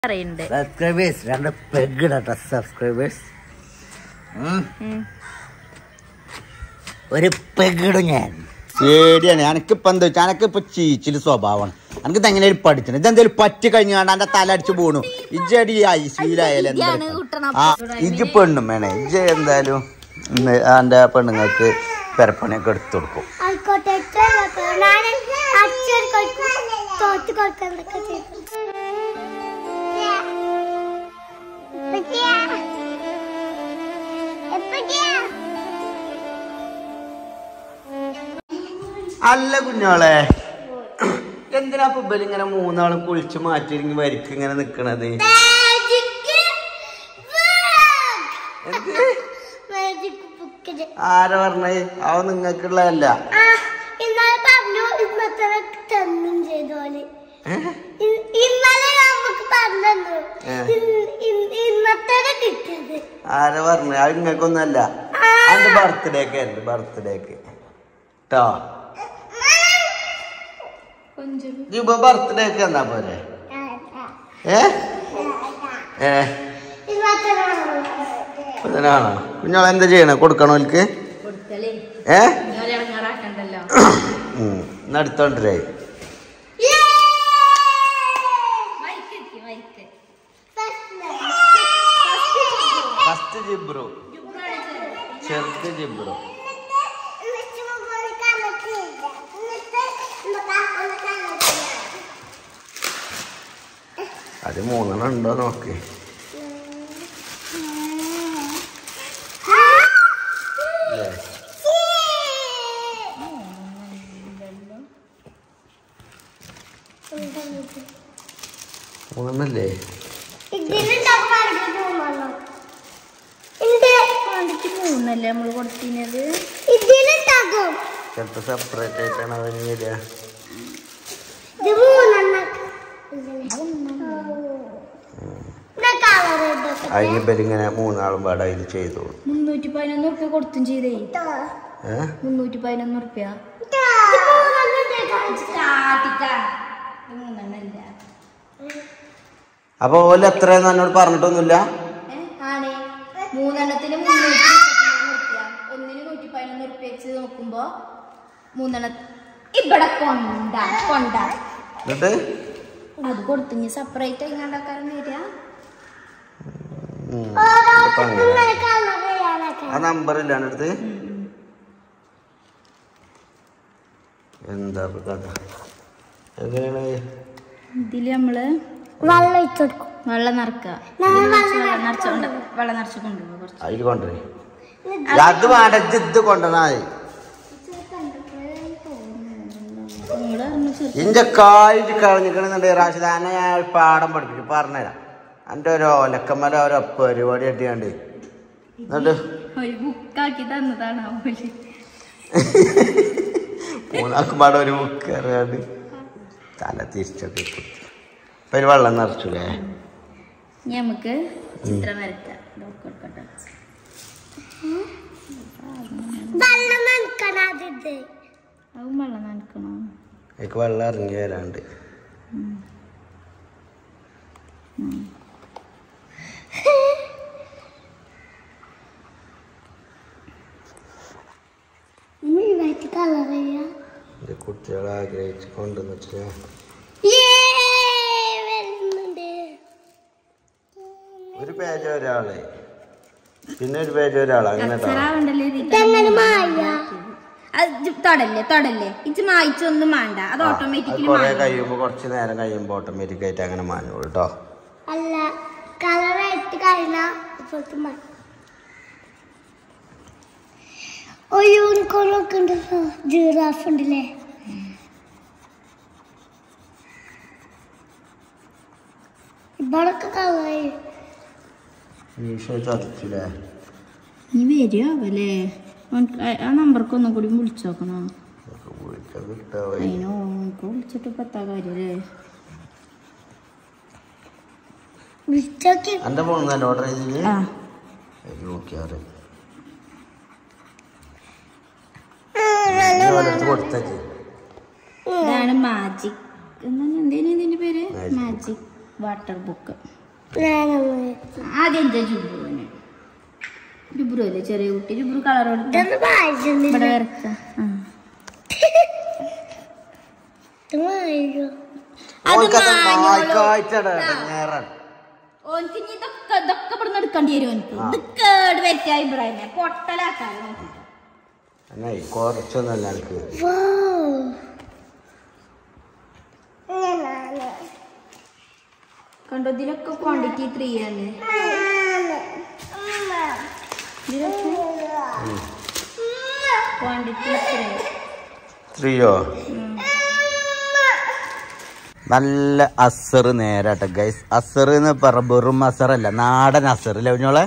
പറയുന്നുണ്ട് സബ്സ്ക്രൈബേഴ്സ് രണ്ട് പെഗിടട്ടെ സബ്സ്ക്രൈബേഴ്സ് ഒരു പെഗിടും ഞാൻ പേടിയാണ് എനക്കിപ്പോ എന്താ വെച്ചാൽ എനക്കിപ്പോ ചീച്ചില് സ്വഭാവമാണ് എനിക്ക് എങ്ങനെ പഠിച്ചത് ഇതെന്തേലും പറ്റി കഴിഞ്ഞാണ്ട് എന്റെ തല അടിച്ച് പോണു ഇജ്ജടി ഐശ്വര്യായാലും ഇജ്ജാണ് കുട്ടണ ആ ഇജ്ജ് പെണ്ണും വേണേ ഇജ്ജ് എന്തായാലും ഇന്ന് എന്റെ പെണ്ണുങ്ങൾക്ക് പെരപ്പണിയൊക്കെ എടുത്തു കൊടുക്കും ആയിക്കോട്ടെ എത്ര ഞാൻ അച്ഛൻ തോറ്റ് കൊടുക്കുന്നതൊക്കെ ചെയ്തു അല്ല കുഞ്ഞോളെ എന്തിനാ ഇപ്പൊ ഇങ്ങനെ മൂന്നാളും കുളിച്ച് മാറ്റിയിരിക്കും വരിക്ക് ഇങ്ങനെ നിക്കണത് എന്ത് മാജിക് ബുക്കില് ആരാ പറഞ്ഞത് അവ നിങ്ങൾക്കുള്ളതല്ല ആ ഇന്നലെ പറഞ്ഞു ഇന്നത്തെ തന്നും ചെയ്തോല് ഇ- ഇന്നലെ നമുക്ക് പറഞ്ഞു ഏ. ഇന്നത്തെ കിട്ടിയത് ആരാ പറഞ്ഞത് അത് നിങ്ങൾക്കൊന്നല്ല എന്റെ ബർത്ത്ഡേക്ക് ആയിരുന്നു ബർത്ത്ഡേക്ക് കേട്ടോ ഇപ്പൊ ബർത്ത്ഡേക്ക് എന്നാ പോരെ ഏ ഏ ഇന്നത്തെ ഇതിനാണോ കുഞ്ഞോളെ എന്താ ചെയ്യണേ കൊടുക്കണോ എനിക്ക് കൊടുക്കലേ ഏ ഇങ്ങനെ ഇറങ്ങാറാക്കണ്ടല്ലോ ഉം. ഇന്ന് അടുത്തോണ്ടേ മൈക്ക് മൈക്ക് ഫസ്റ്റ് ജിബ്രു ചെറുത് ജിബ്രു അത് മൂന്നെണ്ണം ഉണ്ടോ നോക്ക് ഇല്ലേ? മൂന്നെണ്ണല്ലേ വണ്ടിക്ക് മൂന്നല്ലേ നമ്മള് കൊടുത്തിനത് ഇതിലുണ്ടാകും ചിലപ്പോ സെപ്പറേറ്റ് ആയിട്ടാണ് അവന് വരിക ഇത് മൂന്നെണ്ണം കളർ ഇതൊക്കെ അതിന് ഇവരിങ്ങനെ മൂന്നാളും പാടെ അതിൽ ചെയ്തു മുന്നൂറ്റി പതിനൊന്ന് ഉറുപ്പ്യ കൊടുത്തും ചെയ്തേ ഏഹ് മുന്നൂറ്റി പതിനൊന്ന് ഉറുപ്പ്യ മൂന്നെണ്ണല്ല അപ്പൊ ഓല് എത്രയെന്ന് എന്നോട് പറഞ്ഞിട്ടൊന്നുമില്ല ആണ് മൂന്നെണ്ണത്തിന് മുന്നൂറ്റി മുപ്പത്തിമൂന്ന് ഉറുപ്പ്യ ഒന്നിന് നൂറ്റി പതിനൊന്ന് ഉറുപ്പ്യ വെച്ച് നോക്കുമ്പോ മൂന്നെണ്ണ ഇവിടെ കൊണ്ട കൊണ്ട എന്നിട്ട് അത് കൊടുത്തു സെപ്പറേറ്റ് എങ്ങാണ്ടാക്കാരൻ വരിക ഉം. ഇപ്പൊ അങ്ങനെ. കളർ ചെയ്യാനൊക്കെ ആ നമ്പർ ഇല്ല എൻ്റെ അടുത്ത് എന്താ ഇപ്പൊ കഥ എങ്ങനെയാണ് ഇതില് നമ്മള് വെള്ളം ഒഴിച്ചു കൊടുക്കും വെള്ളം നിറക്കുക വെള്ളം നിറച്ചുകൊണ്ട് വെള്ളം നിറച്ച് കൊണ്ടുപോകും കുറച്ച് അതിൽ കൊണ്ടുവരേ അത് വേണ്ട ഇജ്ജ് ഇത് കൊണ്ടുവന്നാ മതി നിങ്ങള് പറഞ്ഞു ചെറു- ഇന്റെ കായിട്ട് കളഞ്ഞിക്കണെന്നുണ്ട് റാഷിദാനെ ഞാൻ ഒരു പാഠം പഠിപ്പിച്ചു പറഞ്ഞുതരാം എൻ്റെ ഒരു ഒലക്കമ്മല ഒരു പരിപാടി കെട്ടിയാണ്ട് എന്നിട്ട് ഒരു ബുക്കാക്കി തന്നതാണ് ആ പോലെ മൂന്നാൾക്കും പാടെ ഒരു ബുക്ക് അറിയാണ്ട് തല തിരിച്ചൊക്കെ കുത്തി ഇപ്പൊ അതിൽ വെള്ളം നിറച്ചൂലേ ഇനി നമുക്ക് ചിത്രം വരക്കാം ഇതൊക്കെ കൊടുക്കട്ടെ വെള്ളം നനക്കണത് അതും വെള്ളം നനക്കണം എനിക്ക് വെള്ളം ഇറങ്ങി വരാണ്ട് ഇവർക്ക് കളർ ചെയ്യാം എൻ്റെ കുട്ടികളെ ആഗ്രഹിച്ച് കൊണ്ടുവന്നിട്ട് വരുന്നുണ്ട് ഒരു പേജ് ഒരാള് പിന്നെ ഒരു പേജ് ഒരാൾ അങ്ങനെ ട്ടോ. കച്ചറാവണ്ടല്ലേ ഇതെങ്ങനെ മായ തൊടല്ലേ തൊടല്ലേ ഇത് മായിച്ചൊന്നും വേണ്ട അത് ആ, അത് ഓട്ടോമാറ്റിക്കലി കൊറേ കഴിയുമ്പോ കുറച്ച് നേരം കഴിയുമ്പോ ഓട്ടോമാറ്റിക് ആയിട്ട് അങ്ങനെ മാഞ്ഞോളൂ കേട്ടോ അല്ല കളർ ആയിട്ട് കഴിഞ്ഞാൽ ഇപ്പോഴത്തെ മതി ഒരു യൂണിക്കോൺ ഒക്കെ ഉണ്ട് ജിറാഫ് ഉണ്ടല്ലേ ഇവിടൊക്കെ കളർ മീഷോ ചതിച്ചില്ലേ നീ വരുവല്ലേ ആ നമ്പർക്ക് ഒന്നും കൂടി വിളിച്ചു നോക്കണോ ഇതൊക്കെ വിളിച്ചാ കിട്ടാവോ അതിനോ നമുക്ക് വിളിച്ചിട്ട് ഇപ്പൊ എത്താ കാര്യല്ലേ വിളിച്ചോക്കി എന്റെ ഫോൺ തന്നെ ഓർഡർ ചെയ്തില്ലേ ആ നോക്കിയാറ് ഓരോരുത്തർ കൊടുത്തേക്ക് ഇതാണ് മാജിക് എന്താണ് എന്തേലും ഇതിന്റെ പേര് Magic. മാജിക് വാട്ടർ ബുക്ക് ഞാനൊന്ന് ആദ്യം എന്താ ജുബ്രുവിന് ജുബ്രു അല്ലേ ചെറിയ കുട്ടി ജുബ്രു കളർ കൊടുത്ത ഇതൊന്ന് വായിച്ചിരുന്നില്ല ഇവിടെ വരച്ച ഇത് വായിച്ചു ഓൾക്കത് നായ്ക്കായിട്ടാണ് ഇടങ്ങേറാണ്. ഓൻക്ക് ഇനി ഇതൊക്കെ ഇതൊക്കെ ഇവിടെ എടുക്കേണ്ടി വരും ഓൻക്ക് ഇത് കേട് പറ്റിയ ഇബ്രാഹിമെ പൊട്ടലാക്കാൻ അങ്ങനെ കുറച്ചൊന്നല്ല എനിക്ക് കണ്ടോ ഇതിലൊക്കെ ക്വാണ്ടിറ്റി ത്രീ ആണ് ഇതിലൊക്കെ ക്വാണ്ടിറ്റി ത്രീ സ്ത്രീയോ നല്ല അസർ നേരാട്ടെ ഗൈസ് അസർ എന്ന് പറ വെറും അസറല്ല നാടൻ അസർ അല്ലേ കുഞ്ഞോളെ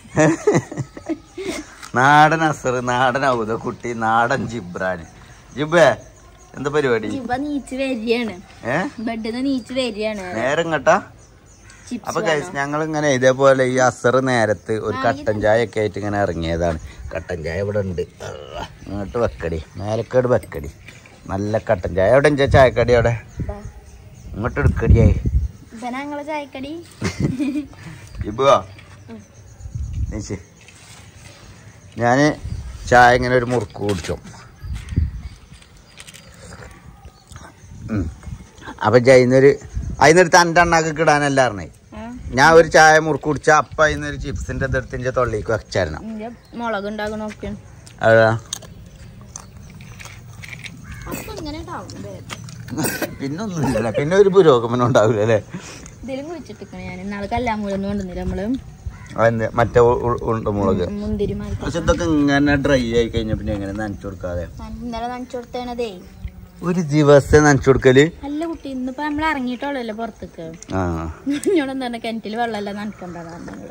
നാടൻ അസർ നാടൻ ഔത കുട്ടി നാടൻ ജിബ്രാന് ജിബേ എന്താ പരിപാടി ഇവ നീച്ച് വരികയാണ് ഏ ബെഡിന്ന് നീച്ച് വരികയാണ് നേരം കേട്ടാ ചിപ്സ് അപ്പൊ ഗൈസ് ഞങ്ങൾ ഇങ്ങനെ ഇതേപോലെ ഈ അസർ നേരത്ത് ഒരു കട്ടൻ ചായ ഒക്കെ ആയിട്ട് ഇങ്ങനെ ഇറങ്ങിയതാണ് കട്ടൻ ചായ ഇവിടെ ഉണ്ട് അള്ളാ, ഇങ്ങോട്ട് വെക്കടി മേലക്കേട് വെക്കടി നല്ല കട്ടൻ ചായ എവിടെ ഉണ്ട് ചായക്കടി അവിടെ ഇങ്ങോട്ട് എടുക്കടിയായി ഇപ്പൊ ഞങ്ങളെ ചായക്കടി ഇപ്പോ നീച്ച് ഞാന് ചായ ഇങ്ങനെ ഒരു മുറുക്ക് കുടിച്ചു ഉം. അപ്പൊ ജയിന്നൊരു അതിനൊരു തൻ്റെ അണ്ണാക്ക് ഇടാനല്ല പറഞ്ഞേ ഞാൻ ഒരു ചായ മുറുക്ക് കുടിച്ച അപ്പൊ അതിനൊരു ചിപ്സിന്റെ ഇതെടുത്തിന്റെ തൊള്ളിക്ക് വെച്ചായിരുന്നു ഇന്റെ മുളക് ഉണ്ടാകണ നോക്കിയ അതാ അപ്പൊ ഇങ്ങനെ ഉണ്ടാവും പിന്നെ ഒന്നുമില്ലല്ലേ പിന്നെ ഒരു പുരോഗമനം ഉണ്ടാവില്ല അല്ലേ ഇതിലും കുഴിച്ചിട്ടിക്കണ ഞാൻ ഇന്നാള് കല്ലാമൂലൊന്നും കൊണ്ടുവന്നില്ല നമ്മള് അതിന്റെ മറ്റേ ഉ- ഉ- ഉണ്ട മുളക് മുന്തിരി മാറി പക്ഷെ ഇതൊക്കെ ഇങ്ങനെ ഡ്രൈ ആയി കഴിഞ്ഞ പിന്നെ എങ്ങനെ നനച്ചു കൊടുക്കാതെ ഇന്നലെ നനച്ചു കൊടുത്തേണതേ ഒരു ദിവസം നനച്ചു കൊടുക്കല് അല്ല കുട്ടി ഇന്നിപ്പോ നമ്മൾ ഇറങ്ങിയിട്ടുള്ളല്ലോ പുറത്തേക്ക് ആ എന്നോട് എന്താണ് കിണറ്റില് വെള്ളമല്ല നനക്കണ്ടതാണ് നിങ്ങള്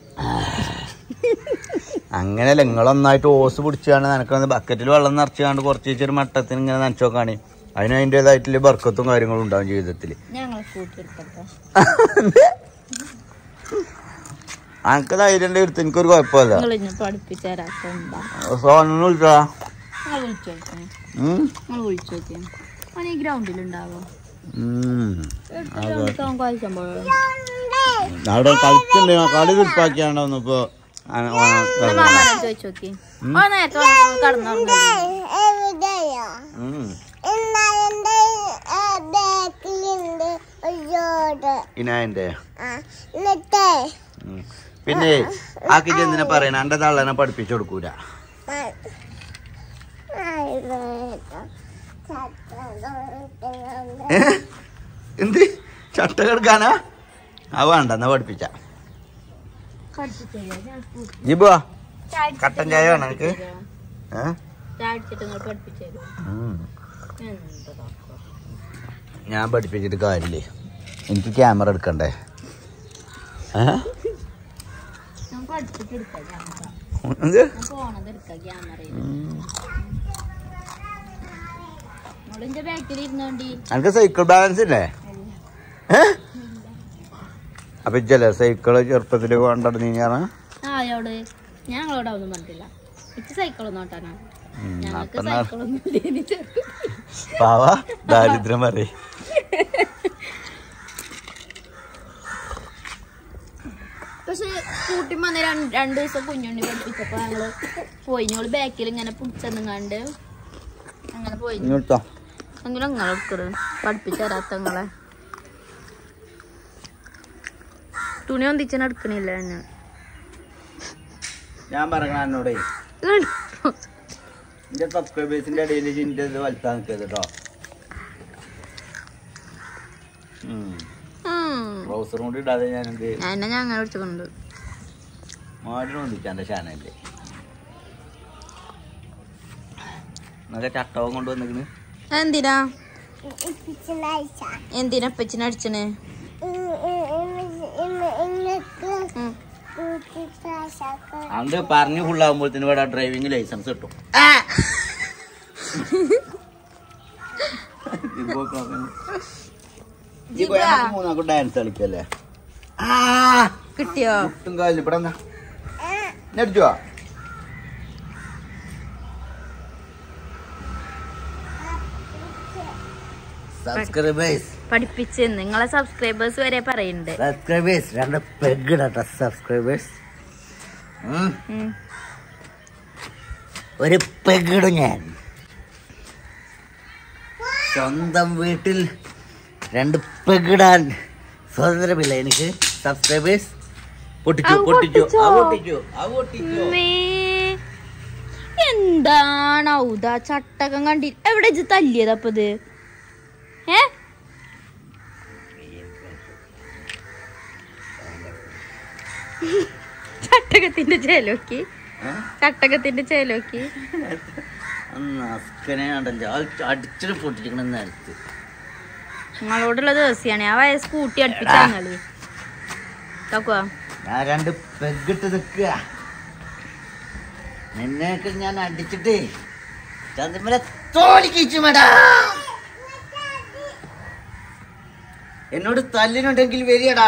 അങ്ങനെയല്ല നിങ്ങളൊന്നായിട്ട് ഓസ് പിടിച്ചാണ് നനക്കുന്നത് ബക്കറ്റിൽ വെള്ളം നിറച്ചാണ്ട് കുറച്ച് വെച്ചൊരു മട്ടത്തിന് ഇങ്ങനെ നനച്ചു നോക്കാണ് അതിന് അതിൻ്റെതായിട്ടുള്ള ബർക്കത്തും കാര്യങ്ങളും ഉണ്ടാവും ജീവിതത്തിൽ ഞങ്ങളെ സ്കൂട്ടി എടുക്കട്ടെ അനക്ക് ധൈര്യം എടുത്ത് എനിക്കൊരു കുഴപ്പമില്ല നിങ്ങൾ ഇന്നെ പഠിപ്പിച്ചു തരാത്ത സോനു വിളിച്ചാ നിങ്ങൾ വിളിച്ചു നോക്കാം ഉം. നിങ്ങൾ വിളിച്ചു നോക്കിയാ അവൻ ഈ ഗ്രൗണ്ടിലുണ്ടാവോ ഉം. കഴിക്കുമ്പോഴോ അവിടെ കളിച്ചുണ്ട് കളി തീർപ്പാക്കിയാണ്ടോ ഇപ്പൊ മാമാനെ ചോദിച്ചു നോക്കി ആ നേരത്തെ വന്നപ്പോ കടന്നുറങ്ങി എവിടെയോ എന്നാലെന്റെ ബാക്കിലുണ്ട് ഒരു ജോഡ് ഇനായന്റെ ആ എന്നിട്ടേ ഉം. പിന്നെ ആക്കി എന്തിനാ പറയണ എന്റെ തള്ളനെ പഠിപ്പിച്ചു കൊടുക്കൂല ഏ? എന്ത് ചട്ട കിടക്കാനാ ആ വേണ്ട എന്നാ പഠിപ്പിച്ച ജിബോ കട്ടൻ ചായ വേണം എനിക്ക് ഏ? ചാടിച്ചിട്ട് നിങ്ങൾ പഠിപ്പിച്ചു തരുമോ ഉം. എന്താ ഞാൻ പഠിപ്പിച്ചിട്ട് കാര്യമില്ലേ എനിക്ക് ക്യാമറ എടുക്കണ്ടേ ഏ? ഞാൻ പഠിച്ചിട്ട് എടുക്കാം ക്യാമറ എന്ത് ഞാൻ പോണത് എടുക്കാം ക്യാമറയിൽ നമ്മളിന്റെ ബാക്കിൽ ഇരുന്നോണ്ടി എനിക്ക് സൈക്കിൾ ബാലൻസ് ഇല്ലേ ഏ? അപ്പൊ ഇജ്ജല്ലേ സൈക്കിള് ചെറുപ്പത്തിൽ കൊണ്ടിരുന്നാണ് ആയോട് ഞങ്ങളോട് ഒന്നും പറഞ്ഞില്ല എനിക്ക് സൈക്കിളൊന്നും ഓട്ടാനാ ഞങ്ങൾക്ക് അപ്പൊ നാ- സൈക്കിളൊന്നും ഇല്ലേനി ചെറുപ്പം. പാവ ദാരിദ്ര്യം പറയേ പക്ഷെ സ്കൂട്ടി വന്ന് രണ്ട് രണ്ടു ദിവസം കുഞ്ഞുണ്ണി പഠിപ്പിച്ചപ്പോ ഞങ്ങള് പോയി ഞങ്ങള് ബാക്കിൽ ഇങ്ങനെ പിടിച്ചെന്നുങ്ങാണ്ട് അങ്ങനെ പോയി ഇങ്ങോട്ടോ അങ്ങനെ നിങ്ങളെ എടുക്കറ് പഠിപ്പിച്ചു തരാത്ത നിങ്ങളെ തുണി ഒന്നിച്ചനെ എടുക്കണില്ല ഞാൻ ഞാൻ പറയണ എന്നോടേ എന്റെ സബ്സ്ക്രൈബേഴ്സിന്റെ ഇടയിൽ ഇതിന്റെ ഇത് വലുത്താൻ നിൽക്കരുത് കേട്ടോ ട്രൗസറും കൂടി ഇടാതെ ഞാൻ എന്ത് ഞാൻ ഞാൻ അങ്ങനെ പിടിച്ചുകൊണ്ട് മാടിന് വന്നിച്ച എന്റെ ചാനലില് നല്ല ചട്ടവും കൊണ്ട് വന്നിക്കണ് എന്തിനാ ഇപ്പിച്ചിനാഴ്ച എന്തിനാ അപ്പച്ചിനെ അടിച്ചണേ ഇങ്ങക്ക് ഉം. കൂട്ടിപ്പാശാക്ക അണ്ട് പറഞ്ഞ് ഫുള്ളാകുമ്പോഴത്തേന് ഇവിടെ ഡ്രൈവിംഗ് ലൈസൻസ് കിട്ടും മൂന്നാക്കും ഡാൻസ് കളിക്കല്ലേ കിട്ടിയോ മുട്ടും കാലിൽ ഇവിടെ എന്നാ അടിച്ചുവാ സബ്സ്ക്രൈബേഴ്സ് പഠിപ്പിച്ച് നിങ്ങളെ സബ്സ്ക്രൈബേഴ്സ് വരെ പറയുന്നുണ്ട് സബ്സ്ക്രൈബേഴ്സ് രണ്ട് പെഗിടട്ടെ സബ്സ്ക്രൈബേഴ്സ് ഉം. ഒരു പെഗിടും ഞാൻ സ്വന്തം വീട്ടിൽ രണ്ട് പെഗിടാൻ സ്വാതന്ത്ര്യമില്ല എനിക്ക് സബ്സ്ക്രൈബേഴ്സ് പൊട്ടിച്ചു ആ, പൊട്ടിച്ചു പൊട്ടിച്ചോ? ആ പൊട്ടിച്ചു ആ പൊട്ടിച്ചു ഉമ്മേ. എന്താണ് ഔദ ചട്ടകം കണ്ടി എവിടെ ഇജ്ജ് തല്ലിയത് അപ്പൊ ഇത് ഏ ചട്ടകത്തിന്റെ ചേലോക്കി ചട്ടകത്തിന്റെ ചേലോക്കി അസ്കനെ കണ്ടല്ലോ ആ അടിച്ചിട്ട് പൊട്ടിച്ചിരിക്കണ നേരത്ത് നിങ്ങളോടുള്ള ദിവസമാണ് ആ വയ സ്കൂട്ടി അടുപ്പിച്ചാ നിങ്ങള് കാക്കുവാ ഞാൻ രണ്ട് പെഗിട്ട് നിൽക്കുക നിന്നെയൊക്കെ ഞാൻ അടിച്ചിട്ട് ചന്ദ്രമല തോലിക്കിച്ചു മേടാ എന്നോട് തല്ലിനുണ്ടെങ്കിൽ വരികടാ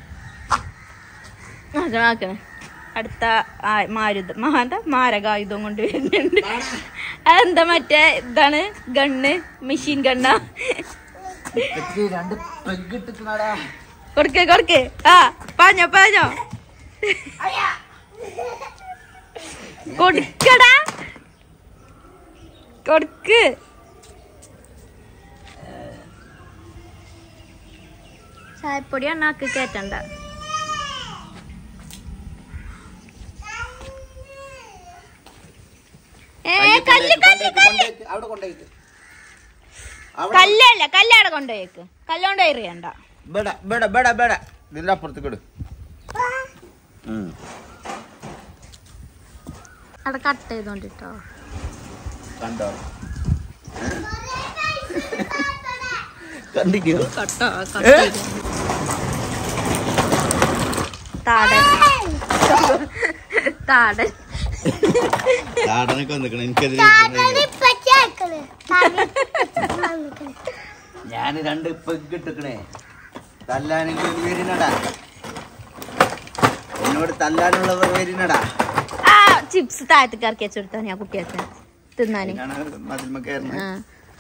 ആക്കണ ആക്കണ അടുത്ത ആ- മാരുത മാന്ത മാരകായുധം കൊണ്ട് വരുന്നുണ്ട് അതെന്താ മറ്റേ ഇതാണ് ഗണ്ണ് മെഷീൻ ഗണ്ണ ഇപ്പച്ചി രണ്ട് പെഗിട്ടിക്കണടാ കൊടുക്ക് കൊടുക്ക് ആ പാഞ്ഞോ പാഞ്ഞോ കൊടുക്കടാ കൊടുക്ക് ചായപ്പൊടി അണ്ണാക്ക് കേറ്റണ്ട ഏ കല്ല് കല്ല് കല്ല് അവിടെ കൊണ്ടുപോയിട്ട് കല്ലല്ല കല്ലവിടെ കൊണ്ടുപോയേക്ക് കല്ലോണ്ട് എറിയണ്ട ബേട ബേട ബേട ബേട ഇതിന്റെ അപ്പുറത്തേക്ക് ഇട് ഉം. അവിടെ കട്ട് ചെയ്തോണ്ടിട്ടോ കണ്ടോ കണ്ടിക്കോ കട്ടോ കട്ട് ചെയ്തോ. താടൻ താടൻ ചാടനൊക്കെ വന്നിക്കണ എനിക്കത് പച്ചയാക്കണ് ഞാൻ രണ്ട് പെഗിട്ടിക്കണേ തല്ലാനെങ്കിൽ വരുന്നടാ എന്നോട് തല്ലാനുള്ളവർ വരുന്നടാ ആ ചിപ്സ് താഴത്തേക്ക് ഇറക്കി വെച്ചെടുത്താ ഞാൻ കുട്ടിയൊക്കെ തിന്നാന് മതിൽമ കയറുന്നത് ആ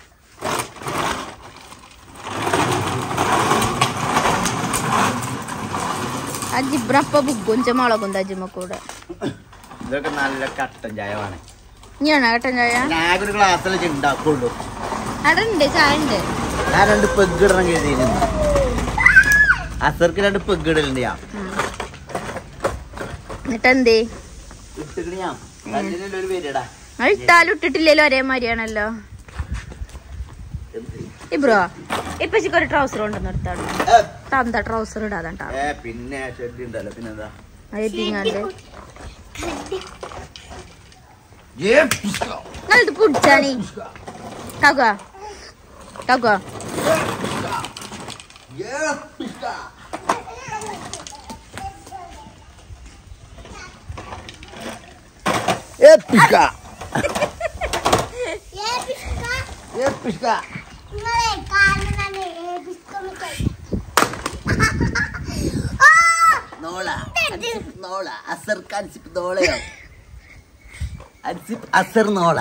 ആ ജിബ്രപ്പ ബുഗുഞ്ച മുളകും തജ്ജുമ്മ കൂടെ ഇതൊക്കെ നല്ല കട്ടൻ ചായമാണ് ഇനിയാണോ കേട്ടോ ചായ ഞാൻ ഒരു ഗ്ലാസ്സിൽ ഉണ്ടാക്കുള്ളൂ അവിടെ ഉണ്ട് ചായ ഉണ്ട് ഞാൻ രണ്ട് പെഗിടണം കരുതിയിരുന്നു അസർക്ക് രണ്ട് പെഗിടലുണ്ട് ഞാൻ എന്നിട്ട് എന്തേ ഇട്ടിക്കണ ഞാൻ തല്ലിനുള്ള ഒരു പേരിടാ അത് ഇട്ടാലും ഇട്ടിട്ടില്ലല്ലോ ഒരേ മാതിരിയാണല്ലോ ഇബ്രോ ഇപ്പച്ചിക്ക് ഒരു ട്രൗസർ കൊണ്ടുവന്ന് എടുത്താണ് തന്ത ട്രൗസർ ഇടാതാണ്ടാ ഏ പിന്നെ ഷെഡ് ഉണ്ടല്ലോ പിന്നെന്താ എഴുതിങ്ങാണ്ട് ഏ, പിസ്ക. നിങ്ങളിത് പിടിച്ചാണി തക തക ഏ, പിസ്ക. ഏ, പിസ്ക. ഏ, പിസ്ക. നിങ്ങളെ കാണുന്നതാണ് ഏൽപ്പിക്കുന്നു നോള അൻസിപ്പ് നോള അസർക്ക് അൻസിപ്പ് നോളയോ അൻസിപ്പ് അസർ നോള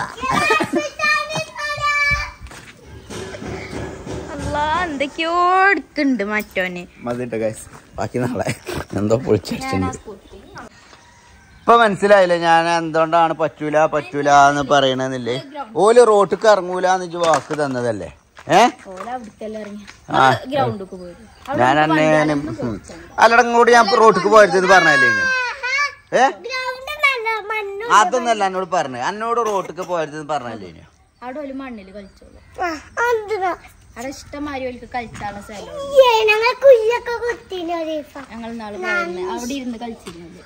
അല്ലാ എന്തൊക്കെയോ എടുക്കുന്നുണ്ട് മറ്റോന് മതിട്ടോ ഗൈസ് ബാക്കി നാളെ എന്തോ പൊളിച്ചിട്ടുണ്ട് ഇപ്പൊ മനസ്സിലായില്ലേ ഞാൻ എന്തുകൊണ്ടാണ് പറ്റൂല പറ്റൂല എന്ന് പറയണെന്നില്ലേ ഓല് റോട്ടിക്ക് ഇറങ്ങൂല എന്ന് ഇജ്ജ് വാക്ക് തന്നതല്ലേ ഏ ഓല അവിടത്തെല്ലാം ഇറങ്ങി ആ. ഗ്രൗണ്ടിക്ക് പോയി ഞാൻ അന്നെ അല്ലടം കൂടി ഞാൻ റോട്ടിക്ക് പോയത് പറഞ്ഞല്ലേ ഇനി? ഏ ഗ്രൗണ്ട് നല്ല മണ്ണു അതൊന്നല്ല എന്നോട് പറഞ്ഞു എന്നോട് റോട്ടിക്ക് പോയത് പറഞ്ഞല്ലേ ഇനി? അവിടെ ഒരു മണ്ണിൽ കളിച്ചോളൂ എന്തിനാ അവിടെ ഇഷ്ടംമാരി ഓൽക്ക് കളിച്ചാനുള്ള സ്ഥലം ഏ ഞങ്ങൾ കുയ്യൊക്കെ കുത്തിന് ഒരു ദിവസം ഞങ്ങൾ നാളെ പോയിരുന്നു അവിടെ ഇരുന്ന് കളിച്ചിരുന്നത്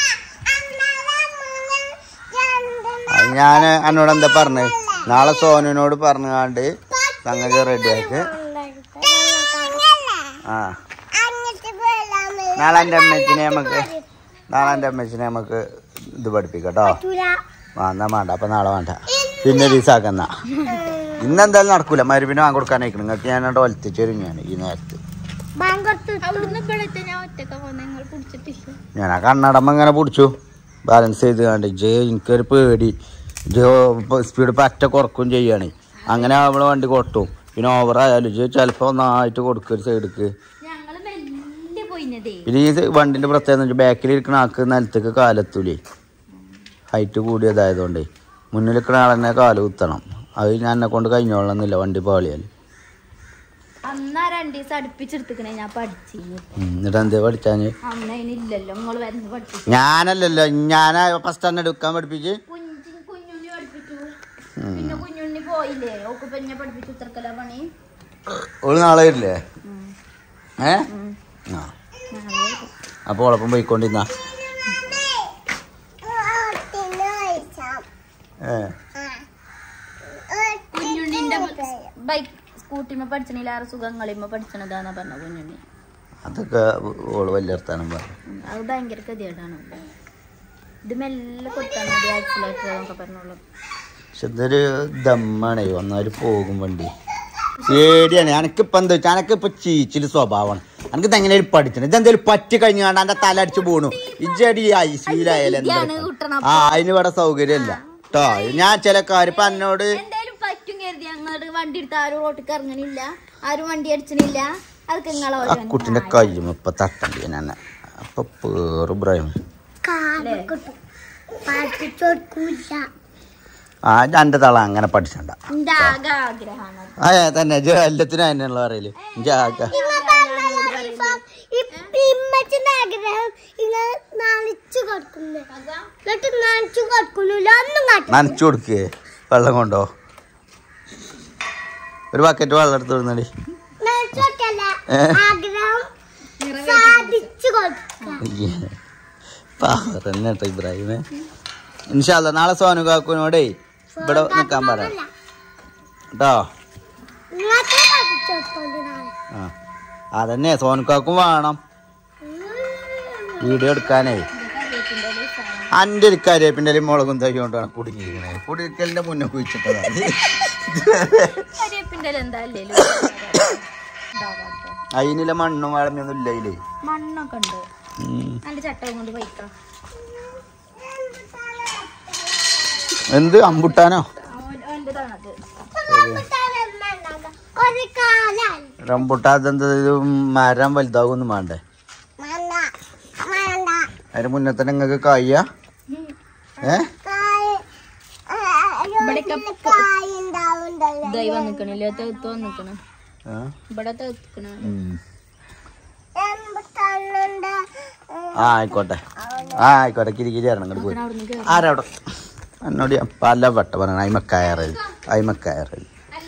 അത് ഞാൻ എന്നോട് എന്താ പറഞ്ഞത് നാളെ സോനുവിനോട് പറഞ്ഞാണ്ട് സംഗതി റെഡിയാക്കി ആ നാളെ എൻ്റെ അമ്മച്ചിനെ നമുക്ക് നാളെ എൻ്റെ അമ്മച്ചിനെ നമുക്ക് ഇത് പഠിപ്പിക്കാം കേട്ടോ ആ എന്നാ വേണ്ട അപ്പൊ നാളെ വേണ്ട പിന്നെ ദിവസാക്കെന്നാ ഇന്നെന്തായാലും നടക്കൂല മരുവിന് വാങ്ങി കൊടുക്കാനായിരിക്കും നിങ്ങൾക്ക് ഞാൻ അവിടെ ഒലത്തിച്ചേരും ഞാൻ ഈ നേരത്ത് അവിടുന്ന് ഇവിടെ ഞാൻ ഒറ്റക്ക പോന്നെ നിങ്ങൾ പിടിച്ചിട്ടില്ല ഞാൻ ആ കണ്ണടമ്പ ഇങ്ങനെ പിടിച്ചു ബാലൻസ് ചെയ്ത് കണ്ട് ജെ എനിക്കൊരു പേടി ജോ സ്പീഡ് പറ്റ കുറക്കും ചെയ്യാണ് അങ്ങനെ അവള് വണ്ടി കൊട്ടും പിന്നെ ഓവറായാലും ചിലപ്പോൾ ഒന്നായിട്ട് കൊടുക്കുക ഒരു സൈഡിക്ക് ഞങ്ങള് മെല്ലെ പോയിനതേ പിന്നെ ഈ വണ്ടിന്റെ പ്രത്യേകത വെച്ചാൽ ബാക്കിൽ ഇരിക്കുന്ന ആൾക്ക് നിലത്തേക്ക് കാലെത്തൂലേ ഹൈറ്റ് കൂടിയതായതുകൊണ്ടേ മുന്നിൽ നിൽക്കുന്ന ആളെന്നെ കാല് കുത്തണം അത് ഞാൻ എന്നെ കൊണ്ട് കഴിഞ്ഞോളന്നില്ല വണ്ടി പാളിയാൽ അന്ന് ആ രണ്ടു ദിവസം അടുപ്പിച്ചെടുത്തിക്കണേ ഞാൻ പഠിച്ചിരുന്നു എന്നിട്ട് എന്തേ പഠിച്ചാഞ്ഞ് അന്ന് അതിനില്ലല്ലോ നിങ്ങൾ വരുന്ന പഠിപ്പിച്ചു ഞാനല്ലല്ലോ ഞാൻ ഫസ്റ്റ് തന്നെ എടുക്കാൻ പഠിപ്പിച്ച് കുഞ്ഞി കുഞ്ഞുണ്ണി പഠിപ്പിച്ചു പിന്നെ കുഞ്ഞുണ്ണി പോയില്ലേ ഓക്ക് പിന്നെ പഠിപ്പിച്ചു ഉത്തർക്കല പണി ഒരു നാളെ വരില്ലേ ഏ ആ നാളെ അപ്പോൾ ഉളപ്പം പോയിക്കൊണ്ടിരുന്ന ഏ കുഞ്ഞുണ്ണിന്റെ ബൈക്ക് സ്കൂട്ടിമ്മ പഠിച്ചണില്ലാറ് സുഖങ്ങളിമ്മ പഠിച്ചണതാന്നാ പറഞ്ഞ കുഞ്ഞുണ്ണി അതൊക്കെ ഓള് വലിയ വർത്താനം പറഞ്ഞു ഉം, അത് ഭയങ്കര ഗതികേടാണ് ഇത് മെല്ലെ കൊടുത്താൽ മതി ആക്സിലേറ്റർ എന്നൊക്കെ പറഞ്ഞോളൂ പക്ഷെ ഇതൊരു ദമ്മാണേ ഒന്നാര് പോകും വണ്ടി പേടിയാണ് എനക്കിപ്പോ എന്താ വെച്ചാൽ എനക്കിപ്പോ ചീച്ചില് സ്വഭാവമാണ് എനിക്ക് എങ്ങനെ പഠിച്ചത് ഇതെന്തേലും പറ്റി കഴിഞ്ഞാണ്ട് എന്റെ തല അടിച്ചു പോണു ഇജടി ഐസിയിലായാലും ഇതാണ് കുട്ടണ ആ അതിന് ഇവിടെ സൗകര്യമില്ല കേട്ടോ ഞാൻ ചില കാര്യം ഇപ്പൊ എന്നോട് എന്തായാലും പറ്റും കരുതി അങ്ങോട്ട് വണ്ടി എടുത്ത് ആരും റോട്ടിക്ക് ഇറങ്ങണില്ല ആരും വണ്ടി അടിച്ചണില്ല അതൊക്കെ നിങ്ങളെ ആ കുട്ടിന്റെ കയ്യും ഇപ്പൊ തട്ടണ്ടി ഞാൻ അപ്പൊ പേറ് ബ്രഹ്മ പഠിപ്പിച്ചോർക്കൂല ആ എന്റെ തള അങ്ങനെ പഠിച്ചണ്ട എന്റെ ആകെ ആഗ്രഹമാണ് ആ തന്നെ ഇജ്ജ് എല്ലാത്തിനും അതിനുള്ള പറയല് ജാഗ ഇമ്മച്ചിന്റെ ആഗ്രഹം ഇങ്ങനെ നനച്ചു കൊടുക്കുന്നു എന്നിട്ട് നനച്ചു കൊടുക്കുന്നില്ല ഒന്നും കാട്ടും നനച്ചു കൊടുക്കേ വെള്ളം കൊണ്ടോ ഒരു ബക്കറ്റ് വെള്ളം എടുത്ത് വിടുന്നടി നനച്ചു കൊടുക്കല്ല ഏ? ആഗ്രഹം സാധിച്ചു കൊടുക്കുക പവർ തന്നെ കേട്ടോ ഇബ്രാഹിമേ ഇൻഷാല്ല നാളെ സോനു കാക്കുനോടേ ഇവിടെ നിൽക്കാൻ പറ കേട്ടോ നിങ്ങൾക്ക് പഠിപ്പിച്ചു കൊടുത്തോണ്ടിനാണ് ആ അതന്നെ സോനുക്കാക്കും വേണം വീഡിയോ എടുക്കാനേ അന്റെ ഒരു കരിവേപ്പിൻ്റെ മുളകും തൈ കൊണ്ടാണ് കുടുങ്ങിയിരിക്കണേ കുടിക്കലിന്റെ മുന്നേ കുഴിച്ചിട്ടതാ കരിയപ്പിന്റെ എന്തായാലും അതിനില്ല മണ്ണും വളമൊന്നും ഇല്ല ഇതില് മണ്ണൊക്കെ ഉണ്ട് ഉം. എന്റെ ചട്ടവും കൊണ്ട് വയ്ക്കാം എന്ത് അമ്പുട്ടാനോ എന്റെ തണത് ഒരു കാലാണ് റംബുട്ടാൻ ഇതെന്ത് ഇത് മരം വലുതാകൊന്നും വേണ്ടേ വേണ്ട വേണ്ട അതിന് മുന്നേ തന്നെ നിങ്ങൾക്ക് കായ്യ ഏ ഇവിടെയൊക്കെ കായ ഉണ്ടാവുണ്ടല്ലോ ദൈവം നിക്കണില്ല തെത്ത് വന്നിക്കണ് ആ? ഇവിടെ തെക്കണ ഉം. എൺപത്തൊന്നുണ്ട് ആ ആയിക്കോട്ടെ ആ ആയിക്കോട്ടെ കിരികിരി ഇറങ്ങണം ഇങ്ങോട്ട് പോയി അവിടുന്ന് കേറി ആരവിടെ എന്നോട് ഞാൻ പല വട്ടം പറയണം അയിമക്കയറൽ അയിമക്കയറൽ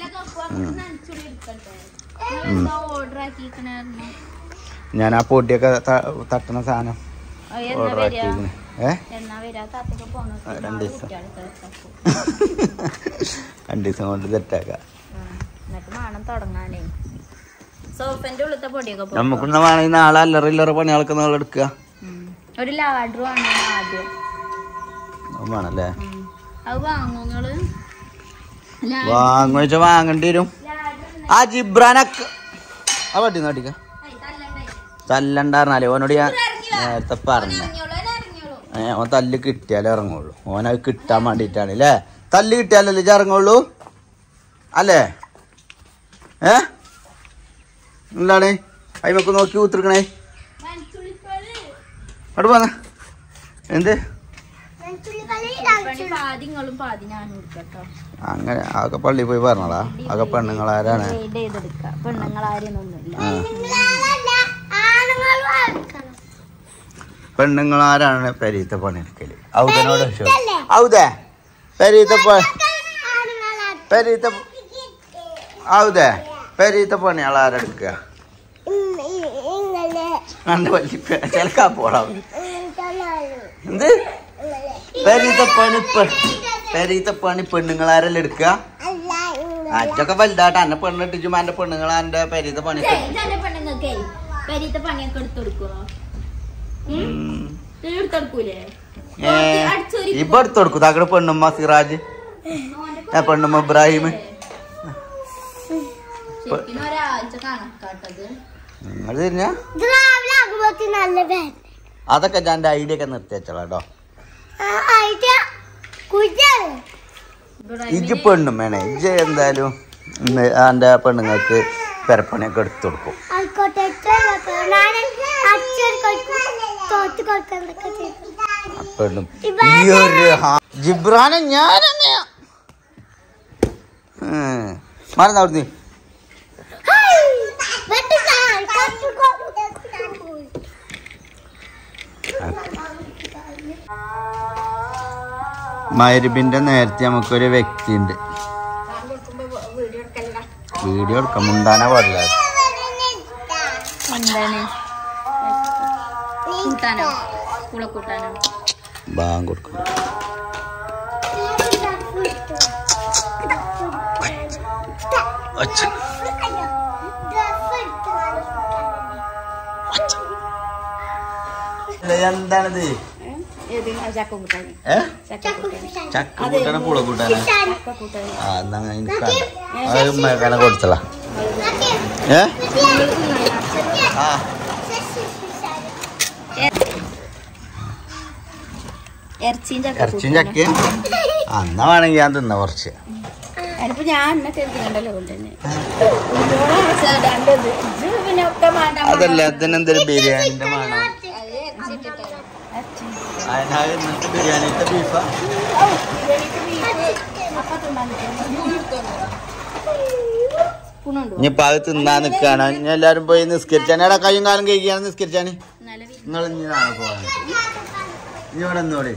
ഓർഡർ ആക്കിക്കണായിരുന്നു ഞാൻ ആ പൊടിയൊക്കെ ത- തട്ടണ സാധനം എന്നാ ഓർഡർ വരിക ആക്കിയിരിക്കണേ ഏ എന്നാ വരാ താത്തൊക്കെ പോണോ ആ, രണ്ട് ദിവസം. കുട്ടികളെ തിരക്കാക്കും. രണ്ട് ദിവസം കൊണ്ട് തെറ്റാക്കാം ആ, എന്നിട്ട് വേണം തുടങ്ങാനേ സോഫന്റെ ഉള്ളത്തെ പൊടിയൊക്കെ പോ നമുക്കൊന്ന് വേണമെങ്കിൽ നാളെ അല്ലറ ഇല്ലറ പണികളൊക്കെ നാളെ എടുക്കുക ഉം. ഒരു ലാഡർ ആണ് ആദ്യം അത് വേണല്ലേ ഉം. അത് വാങ്ങോ നിങ്ങള് വാങ്ങുക വെച്ചാൽ വാങ്ങേണ്ടി വരും ആ ജിബ്രാനൊക്കെ ആ വട്ടി നാട്ടിക്ക തല്ലണ്ടായിരുന്നാലേ ഓനോട് ഞാൻ നേരത്തെ പറഞ്ഞ ഏ ഓൻ തല്ല് കിട്ടിയാലേ ഇറങ്ങുള്ളൂ ഓനത് കിട്ടാൻ വേണ്ടിയിട്ടാണ് അല്ലേ തല്ല് കിട്ടിയാലല്ലേ ഇജ്ജ് ഇറങ്ങുള്ളൂ അല്ലേ ഏ എന്താണ് അയിമക്ക് നോക്കി കൂത്തിരിക്കണേ അവിടെ പോന്ന എന്ത് പാതി നിങ്ങളും പാതി ഞാനും എടുക്കട്ടോ അങ്ങനെ ആകെ പള്ളിയിൽ പോയി പറഞ്ഞോളാ ആകെ പെണ്ണുങ്ങളാരാണ് ഗ്രേഡ് ചെയ്തെടുക്കാം പെണ്ണുങ്ങൾ ആരെയൊന്നുമില്ല ആ ആണുങ്ങൾ വളർത്തണം പെണ്ണുങ്ങളാരാണ് പെരീത്തെ പണിയെടുക്കല് ഔതനോട് ഔതേ പെരീത്തെ പ- പെരീത്തെ ഔതേ പെരീത്തെ പണികൾ ആരെടുക്കുക ഇന്നലെ രണ്ട് വലിയ ചിലക്കാ പോടാ ഇന്നലെ എന്ത് പെരീത്തെ പണി പെ- പെരീത്തെ പണി പെണ്ണുങ്ങളാരല്ലേ എടുക്കുക അല്ല ഇന്നലെ അച്ഛൊക്കെ വലുതായിട്ട് എന്നെ പെണ്ണിട്ടിച്ചുമ്പോ എന്റെ പെണ്ണുങ്ങളാ എന്റെ പെരീത്തെ പണി പെണ്ണുങ്ങൾക്കേ പരീത്തെ പണിയൊക്കെ എടുത്തു കൊടുക്കുവോ എടുത്തെടുക്കൂലേ ഏ ഇപ്പൊ എടുത്തു കൊടുക്കും താക്കടെ പെണ്ണുമ്മ സിറാജ് ഏ പെണ്ണുമ്മ ഇബ്രാഹിം ശരിക്കും ഒരാഴ്ച കണക്കാട്ടത് നിങ്ങൾ തിരിഞ്ഞ ഇത് രാവിലെ ആകുമ്പോഴത്തെ നല്ല വേദന അതൊക്കെ ഞാൻ എന്റെ ഐഡിയ ഒക്കെ നിർത്തി വെച്ചോളാം കേട്ടോ ആയിട്ട് കുറ്റാണ് ഇജ്ജ് പെണ്ണും വേണേ ഇജ്ജ് എന്തായാലും ഇന്ന് എൻ്റെ പെണ്ണുങ്ങൾക്ക് പെരപ്പണിയൊക്കെ എടുത്തു കൊടുക്കും ആയിക്കോട്ടെ ഞാൻ അച്ഛൻ കൊടുക്കും തോറ്റ് കൊടുക്കുന്നതൊക്കെ ചെയ്തു പെണ്ണും ഈ ഒരു ഹാ- ജിബ്രാനെ ഞാനെന്നെയാ മറന്ന അവിടുന്ന് മരുബിന്റെ നേരത്തെ നമുക്കൊരു വ്യക്തി ഉണ്ട് വീഡിയോ എടുക്കാം മുണ്ടാനാ പാടില്ല എന്താണ് കൂട്ടാനോ കൂള കൂട്ടാനോ ബാങ്ക് കൊടുക്കണം അച്ഛൻ എന്താണിത് ഏത് ചക്ക കൂട്ടാന് ഏ ചക്ക കൂട്ടാന് ചക്ക കൂട്ടാണ് പുള കൂട്ടാണ് ചക്ക കൂട്ടാന് ആ എന്നാ എനിക്ക് അത് മഴക്കാലം കൊടുത്തള ഏ ആ ഇറച്ചിയും ചക്ക ഇറച്ചിയും ചക്കയും ആ, എന്നാ വേണമെങ്കിൽ ഞാൻ തിന്ന കുറച്ച് അതിനിപ്പോ ഞാൻ എന്നെ കരുതിണ്ടല്ലോ കൊണ്ടുതന്നെ രണ്ടത് ഇത് പിന്നെ ഒക്കെ വേണ്ട അതല്ല ഇതിനെന്തൊരു ബിരിയാണിന്റെ വേണം അതിനാ ഇന്നത്തെ ബിരിയാണിത്തെ ബീഫാ ഇനിയിപ്പോ അത് തിന്നാൻ നിക്കാണ് ഇനി എല്ലാരും പോയി നിസ്കരിച്ചാണ് എടാ കയ്യും കാലം കഴിക്കുകയാണ് നിസ്കരിച്ചാണ് നിങ്ങൾ ഇനി നാളെ പോകാൻ ഇനി ഇവിടെ നിന്നോളി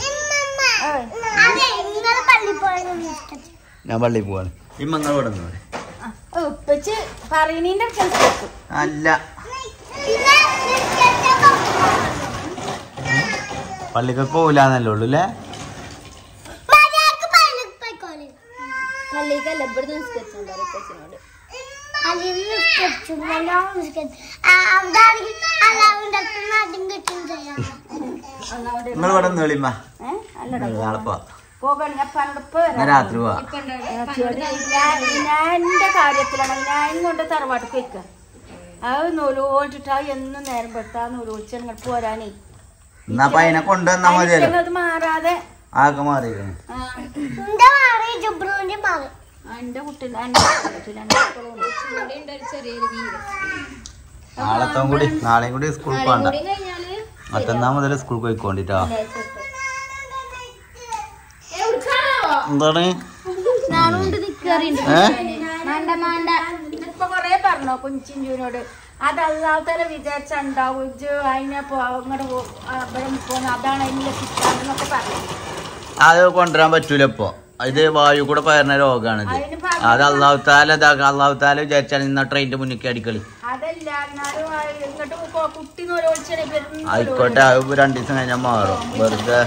ഞാൻ പള്ളിയിൽ പോവാണ് ഇമ്മ നിങ്ങൾ ഇവിടെ നിന്നോളി ഉപ്പച്ച് പറയണീന്റെ കേൾക്കും അല്ല പള്ളിക്കൊക്കെ പോകില്ലാന്നല്ലേ ഉള്ളൂ അല്ലേ പള്ളിക്കല്ല ഇവിടുന്ന് നിസ്കരിച്ചോണ്ട് ഉപ്പച്ചിനോട് നിങ്ങൾ ഇവിടെ നിന്നോളിമ്മ ഏഹ് അല്ലടാ നാളെ പോവാ പോകണം ഞാൻ പണ്ടപ്പ് ഞാൻ രാത്രി പോവാ ഞാൻ ഞാൻ എന്റെ കാര്യത്തിലാണ് ഞാൻ കൊണ്ട് തറവാട്ടിൽ വെക്കുക അത് നൂലോട്ടിട്ട് അത് എന്നും നേരം പെട്ടാ നൂലോടിച്ച് അങ്ങോട്ട് പോരാനേ എന്നാ അപ്പൊ അതിനെ കൊണ്ടുവന്നാ മതിയല്ലോ അത് മാറാതെ ആകെ മാറിയിരിക്കണേ ആ, ജുബ്രുവിന്റെ മാറി ആ, എന്റെ കുട്ടി എന്റെ കുട്ടിയില്ല, എന്റെ മക്കളും നാളത്തെ കൂടി നാളെയും കൂടി സ്കൂളിൽ പോകണ്ട കഴിഞ്ഞാല് മറ്റന്നാ മുതൽ സ്കൂളിൽ പോയിക്കോണ്ടിട്ടോ എന്താണ് നാളുകൊണ്ട് നിക്കറിയുണ്ട് ഏ മാണ്ട മാണ്ട ഇപ്പൊ കൊറേ പറഞ്ഞോ കുഞ്ചിഞ്ചുവിനോട് അത് അല്ലാത്തല വിചാരിച്ചുണ്ടാവും ഇജ്ജ് അതിനെ പോ അങ്ങോട്ട് അവിടെ പോന്നു അതാണ് അതിനെ കിട്ടാന്നൊക്കെ പറഞ്ഞു അത് കൊണ്ടുവരാൻ പറ്റൂല ഇപ്പൊ ഇത് വായു കൂടെ പകരുന്ന രോഗാണിത് അതിന് പറഞ്ഞ അത് അള്ളാഹുത്താല ഇതാക്കാം അള്ളാഹുത്താല വിചാരിച്ചാൽ ഇന്ന ട്രെയിനിന്റെ മുന്നിൽ അടിക്കളി അതല്ല എന്നാലും ആ ഇങ്ങോട്ട് കൊ- കുട്ടി നൂലോളിച്ചേ പെരും ആയിക്കോട്ടെ അത് രണ്ടു ദിവസം കഴിഞ്ഞാൽ മാറും വെറുതെ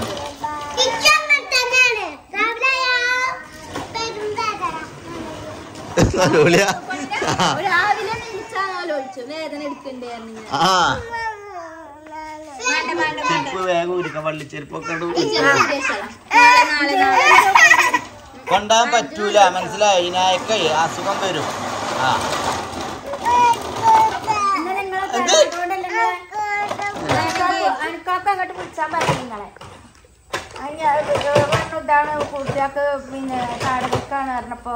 നല്ലൂല. രാവിലെ നീച്ചാ നൂലോളിച്ചു വേദന എടുക്കണ്ടായിരുന്നു ഞാൻ ആ വേണ്ട വേണ്ട വേണ്ട ചെരുപ്പ് വേഗം ഊരിക്ക വള്ളിച്ചെരുപ്പൊക്കെ ഇട്ട് ഊരി. നാളെ നാളെ നാളെ കൊണ്ടാൻ പറ്റൂല മനസ്സിലായി ഇതിനായൊക്കെ അസുഖം വരും ആ ഇന്ന് നിങ്ങളെ പറഞ്ഞതുകൊണ്ടല്ലേ നിങ്ങളെ അനക്കാക്ക് അങ്ങോട്ട് വിളിച്ചാൻ പറഞ്ഞു നിങ്ങളെ ഇതാണ് കുട്ടികൾക്ക് പിന്നെ കാടകക്കാണ് പറഞ്ഞപ്പോ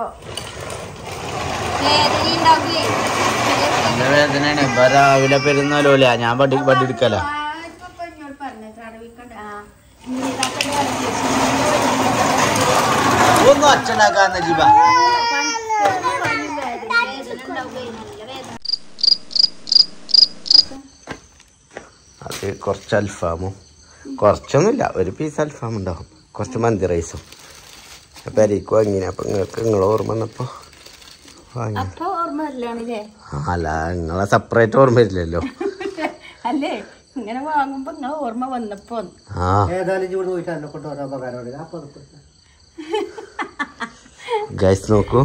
എന്റെ വേദനയാണ് ഇപ്പൊ രാവിലെ പെരുന്നാലോല ഞാൻ വണ്ടി വണ്ടി എടുക്കല എന്നോട് പറഞ്ഞു കാടവിക്കണ്ട ആ ഒന്നും അച്ഛനാക്കാന്ന് ജീവ അത് കുറച്ച് അൽഫാമും കുറച്ചൊന്നുമില്ല ഒരു പീസ് അൽഫാം ഉണ്ടാവും കുറച്ച് മന്തി റൈസും പെരീക്ക് വാങ്ങിന അപ്പൊ നിങ്ങൾക്ക് നിങ്ങളെ ഓർമ്മ വന്നപ്പോ വാങ്ങി അപ്പൊ ഓർമ്മ വരില്ലാണല്ലേ അല്ല നിങ്ങളെ സെപ്പറേറ്റ് ഓർമ്മ വരില്ലല്ലോ അല്ലേ ഇങ്ങനെ വാങ്ങുമ്പോ നിങ്ങൾ ഓർമ്മ വന്നപ്പോ ആ ഗൈസ് നോക്കൂ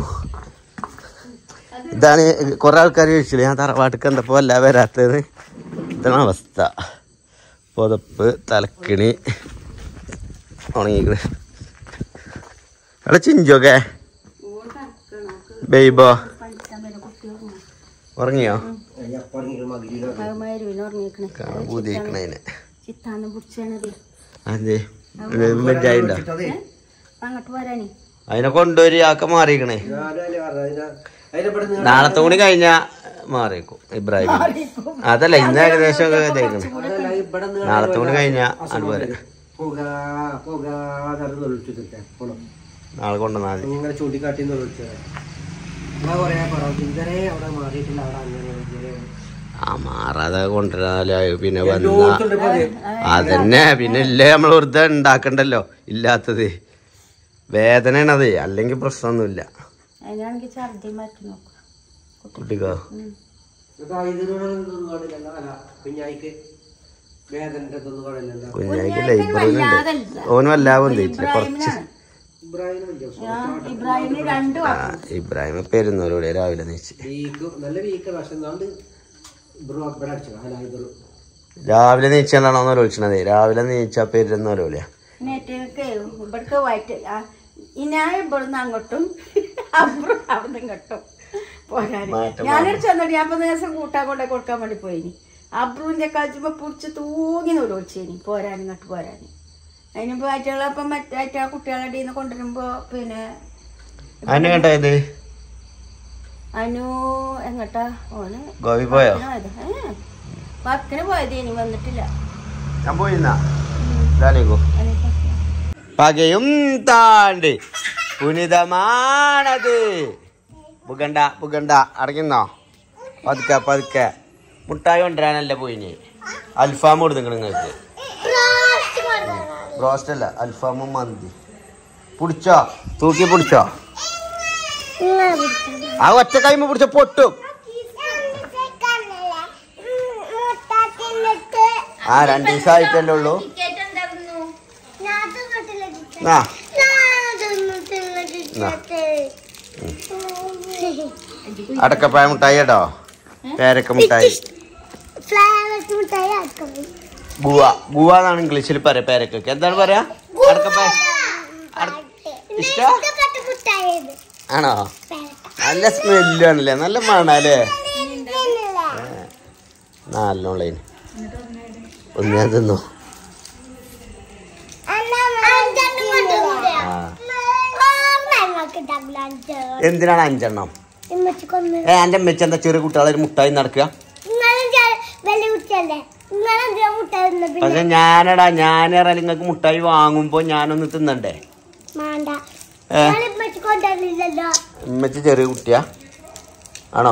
ഇതാണ് കുറെ ആൾക്കാർ ചോദിച്ചില്ല ഞാൻ തറവാട്ടിക്ക് എന്തപ്പോ അല്ല വരാത്തത് ഇതാണ് അവസ്ഥ പുതപ്പ് തലക്കിണി ഉണങ്ങിക്കണ് അവിടെ ചിഞ്ചൊക്കെ ബെയ്ബോ ഉറങ്ങിയോ മരുവിന് ഉറങ്ങിക്കണേ ഊതിക്കണതിന് ചിത്താന്ന് പിടിച്ചത് അതെ വെജായിണ്ടോ അങ്ങോട്ട് വരാനേ അതിനെ കൊണ്ടുവരി ആക്ക മാറിക്കണേ നാളത്തെ കൂടി കഴിഞ്ഞാ മാറിയേക്കും ഇബ്രാഹിം അതല്ല ഇന്ന് ഏകദേശം ഒക്കെ ഇതായിക്കണ് നാളത്തെ കൂടി കഴിഞ്ഞാ അതുപോലെ പോക പോക നടന്ന് ഒളിച്ചിട്ട് പോണം നാളെ കൊണ്ടുവന്നാൽ മതി ഇങ്ങനെ ചൂണ്ടിക്കാട്ടി ഒളിച്ചത് ഞാൻ കൊറേ പറഞ്ഞു ഇങ്ങനെ അവിടെ മാറിയിട്ടില്ല അവിടെ അങ്ങനെ ഇങ്ങനെ ആ മാറാതെ കൊണ്ടുവരാല് പിന്നെ വന്ന എല്ലോടത്തുണ്ട് ഇപ്പൊ അത്. അതന്നെ പിന്നെ ഇല്ലേ നമ്മൾ വെറുതെ ഉണ്ടാക്കണ്ടല്ലോ ഇല്ലാത്തത് വേദനയാണത് അല്ലെങ്കിൽ പ്രശ്നമൊന്നുമില്ല അതിനാണെങ്കിൽ ഛർദി മാറ്റി നോക്കും കുട്ടിക്കോ ഇപ്പൊ ഇതിനോടൊന്നും പാടില്ലല്ലോ അല്ല കുഞ്ഞായിക്ക് വേദനന്റെ ഒന്നും പാടില്ലല്ലോ കുഞ്ഞാക്ക് ലൈബ്രറിയിലുണ്ട് ഓനും എല്ലാം തേറ്റില്ല കുറച്ച് ഇബ്രാഹിം വലിയ ഇബ്രാഹിമിന് രണ്ടു ആ ഇബ്രാഹിം പെരുന്നോലൂടെ രാവിലെ നീച്ച് വീക്ക് നല്ല വീക്ക് പക്ഷെ എന്നാണ്ട് ബ്രോ ഇവിടെ അടിച്ചു അല്ല ഇതൊരു രാവിലെ നീച്ചാണ്ടാണോ ഒന്ന് വിളിച്ചണത് രാവിലെ നീച്ചാ പെരുന്നോലൂല നെറ്റൊക്കെ ഇവിടേക്ക് വയറ്റ് ഞാൻ ഇവിടുന്ന് അങ്ങോട്ടും അപ്പുറം അവിടുന്ന് ഇങ്ങോട്ടും പോരാന് മാറ്റം ഞാനൊരു ചെന്നിട്ട് ഞാൻ ഇപ്പൊ ദിവസം കൂട്ടാൻ കൊണ്ടേ കൊടുക്കാൻ വേണ്ടി പോയിനി അബ്രുവിന്റെ കളിച്ചപ്പോ പിടിച്ച് തൂങ്ങി നൂലൊളിച്ചേനി പോരാൻ ഇങ്ങോട്ട് പോരാൻ അതിനിപ്പോ അയറ്റുകളപ്പം മറ്റേ അയറ്റ കുട്ടികളുടെ നിന്ന് കൊണ്ടുവരുമ്പോ പിന്നെ അതിന് കേട്ടോ ഇത് അനു എങ്ങട്ടാ ഓന് ഗോവി പോയോ പോയത് ഏ വർക്കിന് പോയത് ഇനി വന്നിട്ടില്ല ഞാൻ പോയിന്നാ ഇതാലേക്കോ അതിനിപ്പോ പകയും താണ്ടി പുനിതമാണത് ബുഗണ്ട ബുഗണ്ട അടങ്ങുന്നോ പതുക്കെ പതുക്കെ മുട്ടായി കൊണ്ടുവരാനല്ല പോയിന് അൽഫാം കൊടുത്തു നിങ്ങൾക്ക് ബ്രോസ്റ്റ് അല്ല അൽഫാമും മന്തി പിടിച്ചോ തൂക്കി പിടിച്ചോ ആ ഒറ്റ കൈമ പിടിച്ച പൊട്ടും ആ രണ്ട് ദിവസം ആയിട്ടല്ലേ ഉള്ളൂ ആ അടക്കപ്പായ മുട്ടായി കേട്ടോ പേരക്ക മുട്ടായി ഫ്ലവേഴ്സ് മിഠായി ആക്കാം ബുവ ബുവ എന്നാണ് ഇംഗ്ലീഷിൽ പറയാ പേരക്കൊക്കെ എന്താണ് പറയാ അടക്കപ്പായ അട- ഇഷ്ടാ ഇതൊക്കെ മിഠായി ഇത് ആണോ നല്ല സ്മെല്ലും ആണല്ലേ നല്ല മണല്ലേ നല്ലോളേന് ഒന്ന് ഞാൻ തിന്നു ആ എന്തിനാണ് അഞ്ചെണ്ണം ഏ എന്റെ അമ്മച്ചി എന്താ ചെറിയ കുട്ടികളെ ഒരു മുട്ടായി നടക്കുക വലിയ കുട്ടിയല്ലേ നിങ്ങളെന്തിനാ മുട്ടായി തിന്നത് പിന്നെ പക്ഷെ ഞാനടാ ഞാനേറെ നിങ്ങൾക്ക് മുട്ടായി വാങ്ങുമ്പോ ഞാനൊന്ന് തിന്നണ്ടേ മാണ്ട ഏ നിങ്ങളിമ്മച്ച് കൊണ്ടുവന്നില്ലല്ലോ ഉമ്മച്ചി ചെറിയ കുട്ടിയാ ആണോ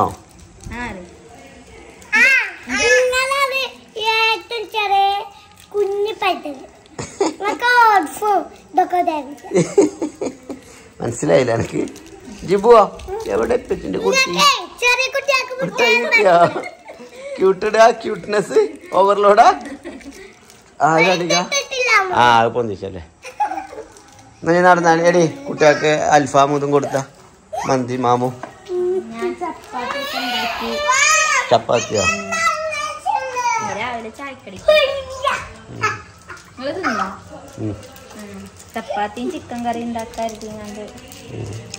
ആ നിങ്ങളത് ഏറ്റവും ചെറിയ കുഞ്ഞു പറ്റത് നിങ്ങൾക്ക് ഓട്സും ഇതൊക്കെ തരും മനസ്സിലായില്ല എനിക്ക് ജിബുവോ എവിടെ പെറ്റിന്റെ കുട്ടി ഏയ്, ചെറിയ കുട്ടികൾക്ക് മുട്ടായി മുട്ടായി കിട്ടിയോ ക്യൂട്ടഡാ ക്യൂട്ട്നെസ് ഓവർലോഡാ ആ ഇതടിക്ക ഇട്ടിട്ടില്ല ആ അത് പൊന്തിച്ചല്ലേ എന്നാ നീ നടന്നാണ് എടി കുട്ടികൾക്ക് അൽഫാം ഇതും കൊടുത്ത മന്തി മാമു ഞാൻ ചപ്പാത്തി ഒക്കെ ഉണ്ടാക്കി ചപ്പാത്തിയോ രാവിലെ ചായക്കടി നിങ്ങൾ തിന്നോ ഉം. ചപ്പാത്തിയും ചിക്കൻ കറി ഉണ്ടാക്കാറുണ്ട്